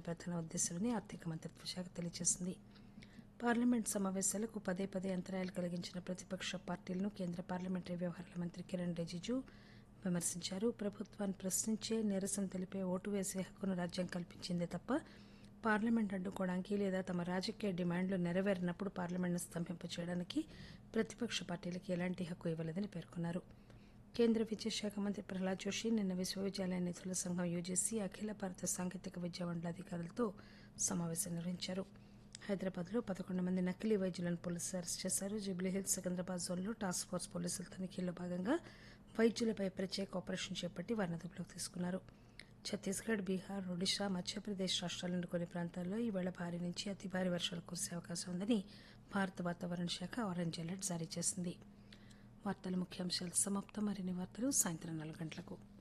ప్రధాన ఉద్దేశమని ఆర్థిక మంత్రిత్వ శాఖ తెలియజేసింది పార్లమెంట్ సమావేశాలకు పదే పదే అంతరాయాలు కలిగించిన ప్రతిపక్ష పార్టీలను కేంద్ర పార్లమెంటరీ వ్యవహారాల మంత్రి కిరణ్ రిజిజు విమర్శించారు ప్రభుత్వాన్ని ప్రశ్నించే నిరసన తెలిపే ఓటు వేసే హక్కును రాజ్యం కల్పించిందే తప్ప పార్లమెంట్ అడ్డుకోవడానికి లేదా తమ రాజకీయ డిమాండ్లు నెరవేరినప్పుడు పార్లమెంట్ను స్తంభింపచేయడానికి ప్రతిపక్ష పార్టీలకు ఎలాంటి హక్కు ఇవ్వలేదని పేర్కొన్నారు కేంద్ర విద్యాశాఖ మంత్రి ప్రహ్లాద్ జోషి నిన్న విశ్వవిద్యాలయ నిధుల సంఘం యూజీసీ అఖిల భారత సాంకేతిక విద్యా మండలి అధికారులతో సమావేశం నిర్వహించారు హైదరాబాద్లో పదకొండు మంది నకిలీ వైద్యులను పోలీసులు అరెస్ట్ చేశారు జూబ్లీహిల్స్ సికింద్రాబాద్ జోన్లో టాస్క్ ఫోర్స్ పోలీసుల తనిఖీల్లో భాగంగా వైద్యులపై ప్రత్యేక ఆపరేషన్ చేపట్టి వారిని అదుపులోకి తీసుకున్నారు ఛత్తీస్గఢ్ బీహార్ ఒడిషా మధ్యప్రదేశ్ రాష్ట్రాల్లోని కొన్ని ప్రాంతాల్లో ఈవేళ భారీ నుంచి అతి భారీ వర్షాలు కురిసే అవకాశం ఉందని భారత వాతావరణ శాఖ ఆరెంజ్ అలర్ట్ జారీ చేసింది వార్తల ముఖ్యాంశాలు సమాప్తం మరిన్ని వార్తలు సాయంత్రం నాలుగు గంటలకు